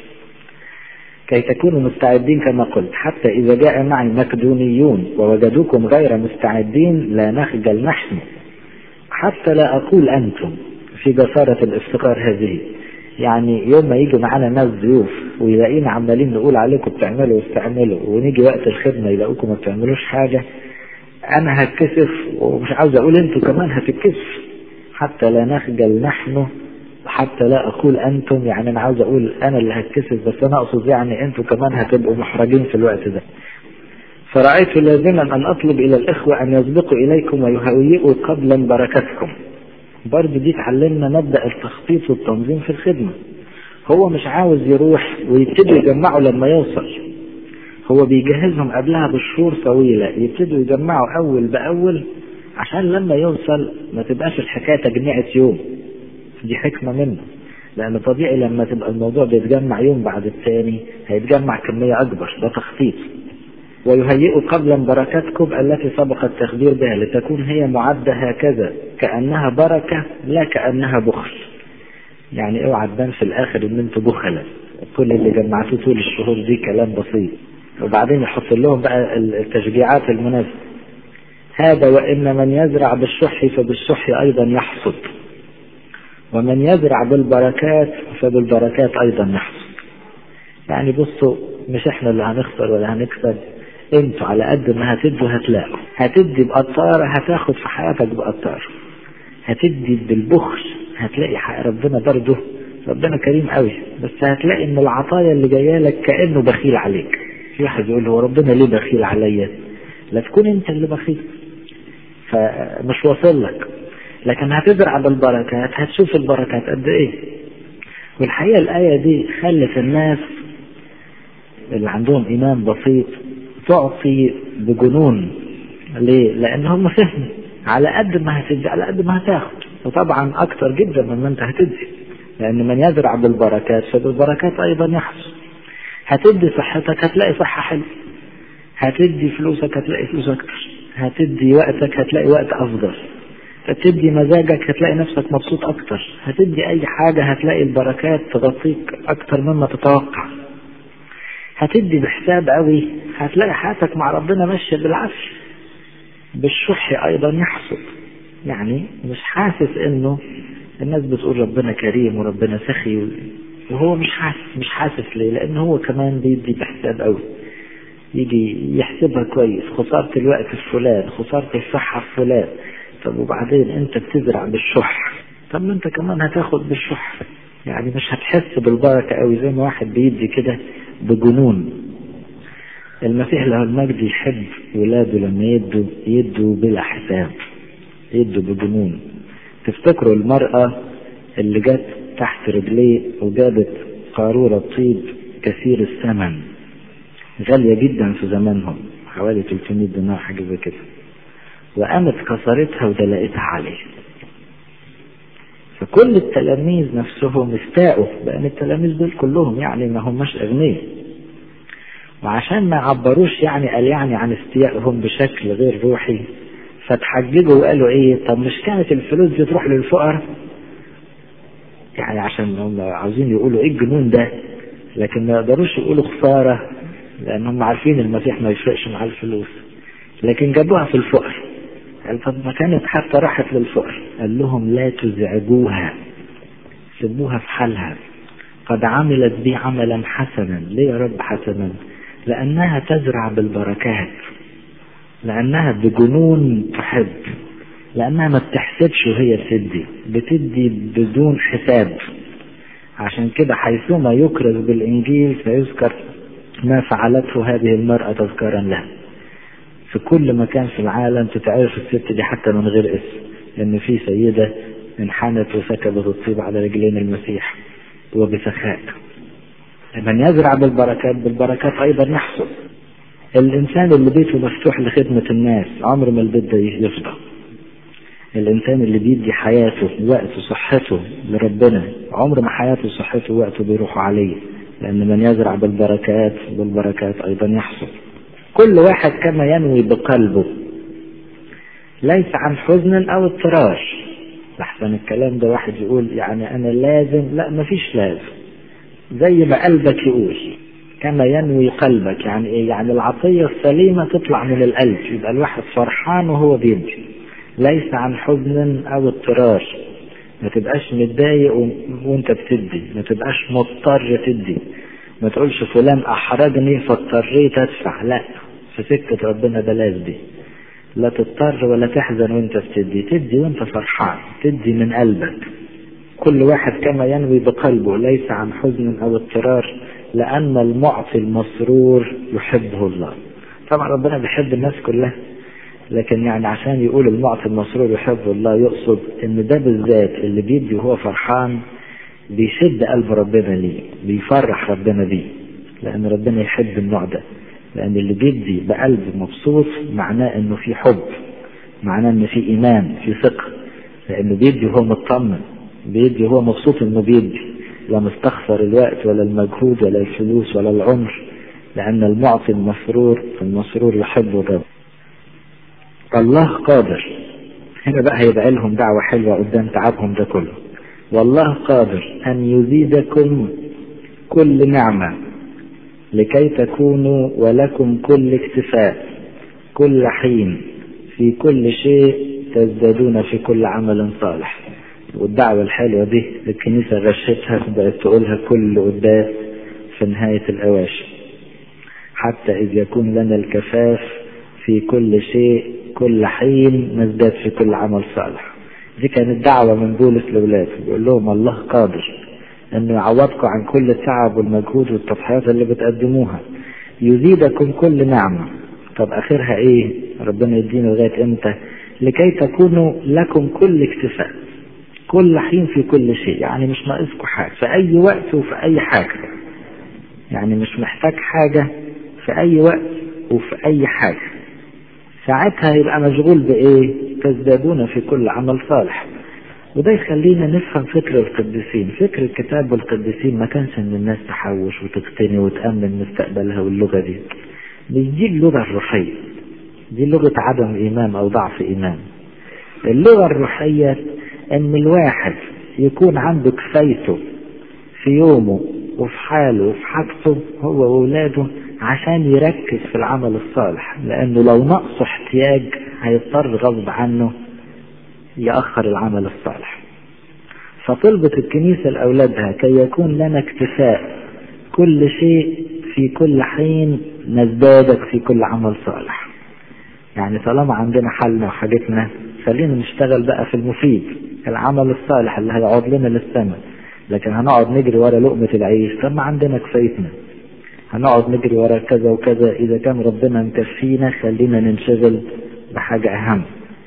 كي تكونوا مستعدين كما قلت حتى إذا جاء معي مكدونيون ووجدوكم غير مستعدين لا نخجل نحن حتى لا أقول أنتم في جسارة الافتقار هذه يعني يوم ما يجي معانا ناس ضيوف ويلاقينا عمالين نقول عليكم بتعملوا واستعملوا ونيجي وقت الخدمة يلاقوكم ما بتعملوش حاجة انا هتكسف ومش عاوز اقول انتوا كمان هتتكسف حتى لا نخجل نحن حتى لا اقول انتم يعني انا عاوز اقول انا اللي هتكسف بس انا اقصد يعني انتوا كمان هتبقوا محرجين في الوقت ده فرأيت لازما ان اطلب الى الاخوة ان يسبقوا اليكم ويهيئوا قبلا بركتكم برضه دي تعلمنا مبدأ التخطيط والتنظيم في الخدمة هو مش عاوز يروح ويبتدوا يجمعوا لما يوصل هو بيجهزهم قبلها بشهور طويلة يبتدوا يجمعوا أول بأول عشان لما يوصل ما تبقاش الحكاية تجميعة يوم دي حكمة منه لأن طبيعي لما تبقى الموضوع بيتجمع يوم بعد التاني هيتجمع كمية أكبر ده تخطيط ويهيئوا قبلا بركاتكم التي سبق التخبير بها لتكون هي معدة هكذا كأنها بركة لا كأنها بخل يعني اوعى تبان في الآخر إن أنتوا بخلة كل اللي جمعتوه طول الشهور دي كلام بسيط وبعدين يحط لهم بقى التشجيعات المناسبة هذا وإن من يزرع بالشح فبالشح أيضا يحصد ومن يزرع بالبركات فبالبركات أيضا يحصد يعني بصوا مش احنا اللي هنخسر ولا هنكسب انتوا على قد ما هتدوا هتلاقوا هتدي بقطارة هتاخد في حياتك بقطارة هتدي بالبخل هتلاقي حق ربنا برضه ربنا كريم قوي بس هتلاقي ان العطايا اللي جايه لك كانه بخيل عليك في واحد يقول هو ربنا ليه بخيل عليا لا تكون انت اللي بخيل فمش واصل لك لكن هتزرع بالبركات هتشوف البركات قد ايه والحقيقه الايه دي خلت الناس اللي عندهم ايمان بسيط تعطي بجنون ليه؟ لان هم فهموا على قد ما هتدي على قد ما هتاخد وطبعا اكتر جدا مما انت هتدي لان من يزرع بالبركات فبالبركات ايضا يحصل هتدي صحتك هتلاقي صحة حلوة هتدي فلوسك هتلاقي فلوس اكتر هتدي وقتك هتلاقي وقت افضل هتدي مزاجك هتلاقي نفسك مبسوط اكتر هتدي اي حاجة هتلاقي البركات تغطيك اكتر مما تتوقع هتدي بحساب قوي هتلاقي حياتك مع ربنا ماشية بالعافية بالشح ايضا يحصد يعني مش حاسس انه الناس بتقول ربنا كريم وربنا سخي وهو مش حاسس مش حاسس ليه لان هو كمان بيدي بحساب قوي يجي يحسبها كويس خسارة الوقت في فلان خسارة الصحة في فلان طب وبعدين انت بتزرع بالشح طب ما انت كمان هتاخد بالشح يعني مش هتحس بالبركة قوي زي ما واحد بيدي كده بجنون المسيح له المجد يحب ولاده لما يدوا يدوا بلا حساب يدوا بجنون تفتكروا المرأة اللي جت تحت رجليه وجابت قارورة طيب كثير الثمن غالية جدا في زمانهم حوالي 300 دينار حاجة زي كده وقامت كسرتها ودلقتها عليه فكل التلاميذ نفسهم استاءوا لأن التلاميذ دول كلهم يعني ما هماش أغنياء وعشان ما يعبروش يعني قال يعني عن استيائهم بشكل غير روحي فتحججوا وقالوا ايه طب مش كانت الفلوس دي تروح للفقراء يعني عشان هم عاوزين يقولوا ايه الجنون ده لكن ما يقدروش يقولوا خسارة لان هم عارفين المسيح ما يفرقش مع الفلوس لكن جابوها في الفقر قال طب ما كانت حتى راحت للفقر قال لهم لا تزعجوها سيبوها في حالها قد عملت بي عملا حسنا ليه يا رب حسنا لأنها تزرع بالبركات لأنها بجنون تحب لأنها ما بتحسبش وهي تدي بتدي بدون حساب عشان كده حيثما يكرز بالإنجيل سيذكر ما فعلته هذه المرأة تذكارا لها في كل مكان في العالم تتعرف الست دي حتى من غير اسم لأن في سيدة انحنت وسكبت الطيب على رجلين المسيح وبسخاء من يزرع بالبركات بالبركات أيضا يحصل الإنسان اللي بيته مفتوح لخدمة الناس عمر ما البيت ده يفضى الإنسان اللي بيدي حياته وقته صحته لربنا عمر ما حياته وصحته ووقته بيروحوا عليه لأن من يزرع بالبركات بالبركات أيضا يحصل كل واحد كما ينوي بقلبه ليس عن حزن أو اضطرار لحسن الكلام ده واحد يقول يعني أنا لازم لا مفيش لازم زي ما قلبك يقول كما ينوي قلبك يعني ايه يعني العطية السليمة تطلع من القلب يبقى الواحد فرحان وهو بيدي ليس عن حزن او اضطرار ما تبقاش متضايق و... وانت بتدي ما تبقاش مضطر تدي ما تقولش فلان احرجني فاضطريت ادفع لا في سكة ربنا بلاش دي لا تضطر ولا تحزن وانت بتدي تدي وانت فرحان تدي من قلبك كل واحد كما ينوي بقلبه ليس عن حزن او اضطرار لأن المعطي المسرور يحبه الله طبعا ربنا بيحب الناس كلها لكن يعني عشان يقول المعطي المسرور يحب الله يقصد ان ده بالذات اللي بيدي وهو فرحان بيشد قلب ربنا ليه بيفرح ربنا بيه لان ربنا يحب النوع ده لان اللي بيدي بقلب مبسوط معناه انه في حب معناه انه في ايمان في ثقه لانه بيدي وهو مطمن بيدي وهو مبسوط انه بيدي لا مستخسر الوقت ولا المجهود ولا الفلوس ولا العمر لان المعطي المسرور المسرور يحب الرب الله قادر هنا بقى هيبقى لهم دعوة حلوة قدام تعبهم ده كله والله قادر أن يزيدكم كل نعمة لكي تكونوا ولكم كل اكتفاء كل حين في كل شيء تزدادون في كل عمل صالح والدعوة الحلوة دي الكنيسة غشتها بقت تقولها كل قداس في نهاية الأواشي حتى إذ يكون لنا الكفاف في كل شيء كل حين نزداد في كل عمل صالح دي كانت دعوة من بولس لولاده بيقول لهم الله قادر انه يعوضكم عن كل التعب والمجهود والتضحيات اللي بتقدموها يزيدكم كل نعمة طب اخرها ايه ربنا يدينا لغاية امتى لكي تكونوا لكم كل اكتفاء كل حين في كل شيء يعني مش ناقصكم حاجة في اي وقت وفي اي حاجة يعني مش محتاج حاجة في اي وقت وفي اي حاجة ساعتها يبقى مشغول بايه تزدادون في كل عمل صالح وده يخلينا نفهم فكر القديسين فكر الكتاب والقديسين ما كانش ان الناس تحوش وتقتني وتأمن مستقبلها واللغة دي مش دي اللغة الروحية دي لغة عدم إيمان أو ضعف إيمان اللغة الروحية ان الواحد يكون عنده كفايته في يومه وفي حاله وفي حاجته هو وولاده عشان يركز في العمل الصالح لانه لو نقصه احتياج هيضطر غصب عنه يأخر العمل الصالح فطلبت الكنيسة لأولادها كي يكون لنا اكتفاء كل شيء في كل حين نزدادك في كل عمل صالح يعني طالما عندنا حالنا وحاجتنا خلينا نشتغل بقى في المفيد العمل الصالح اللي هيقعد لنا للسماء لكن هنقعد نجري ورا لقمة العيش طب ما عندنا كفايتنا هنقعد نجري ورا كذا وكذا إذا كان ربنا مكفينا خلينا ننشغل بحاجة أهم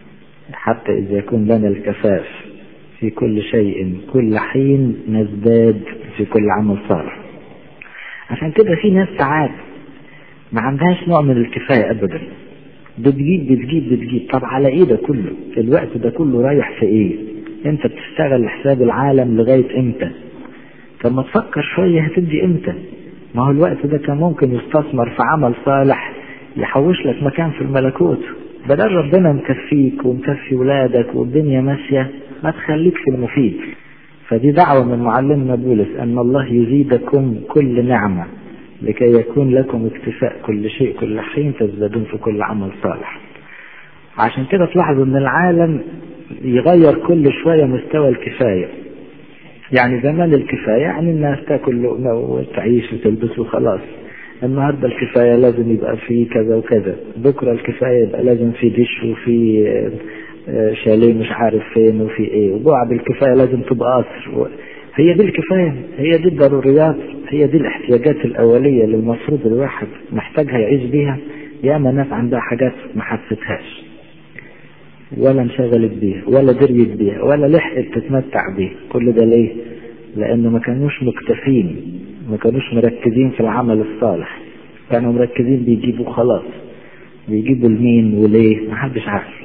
حتى إذا يكون لنا الكفاف في كل شيء كل حين نزداد في كل عمل صالح عشان كده في ناس ساعات ما عندهاش نوع من الكفاية أبدا بتجيب بتجيب بتجيب طب على ايه ده كله الوقت ده كله رايح في ايه انت بتشتغل لحساب العالم لغاية امتى طب ما تفكر شوية هتدي امتى ما هو الوقت ده كان ممكن يستثمر في عمل صالح يحوش لك مكان في الملكوت بدل ربنا مكفيك ومكفي ولادك والدنيا ماشية ما تخليك في المفيد فدي دعوة من معلمنا بولس أن الله يزيدكم كل نعمة لكي يكون لكم اكتفاء كل شيء كل حين تزدادون في كل عمل صالح عشان كده تلاحظوا ان العالم يغير كل شوية مستوى الكفاية يعني زمان الكفاية يعني الناس تاكل لقمة وتعيش وتلبس وخلاص النهاردة الكفاية لازم يبقى في كذا وكذا بكرة الكفاية يبقى لازم في دش وفي شاليه مش عارف فين وفي ايه وبعد الكفاية لازم تبقى قصر هي دي الكفاية هي دي الضروريات هي دي الاحتياجات الأولية اللي المفروض الواحد محتاجها يعيش بيها ياما ناس عندها حاجات ما حستهاش ولا انشغلت بيها ولا دريت بيها ولا لحقت تتمتع بيها كل ده ليه؟ لأنه ما كانوش مكتفين ما كانوش مركزين في العمل الصالح كانوا مركزين بيجيبوا خلاص بيجيبوا لمين وليه محدش عارف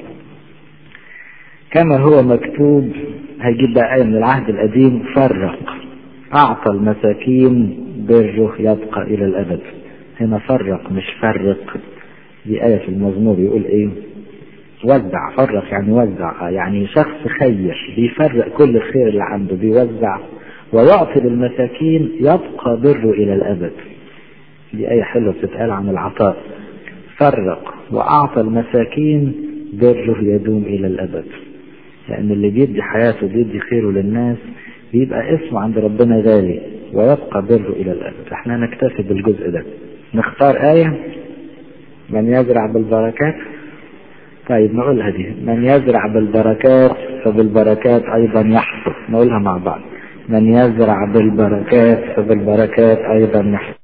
كما هو مكتوب هيجيب بقى آية من العهد القديم فرق أعطى المساكين بره يبقى إلى الأبد هنا فرق مش فرق دي آية في المزمور يقول إيه وزع فرق يعني وزع يعني شخص خير بيفرق كل الخير اللي عنده بيوزع ويعطي للمساكين يبقى بره إلى الأبد دي آية حلوة بتتقال عن العطاء فرق وأعطى المساكين بره يدوم إلى الأبد لأن اللي بيدي حياته بيدي خيره للناس بيبقى اسمه عند ربنا غالي ويبقى بره إلى الأبد احنا نكتفي بالجزء ده نختار آية من يزرع بالبركات طيب نقولها دي من يزرع بالبركات فبالبركات أيضا يحصد نقولها مع بعض من يزرع بالبركات فبالبركات أيضا يحصد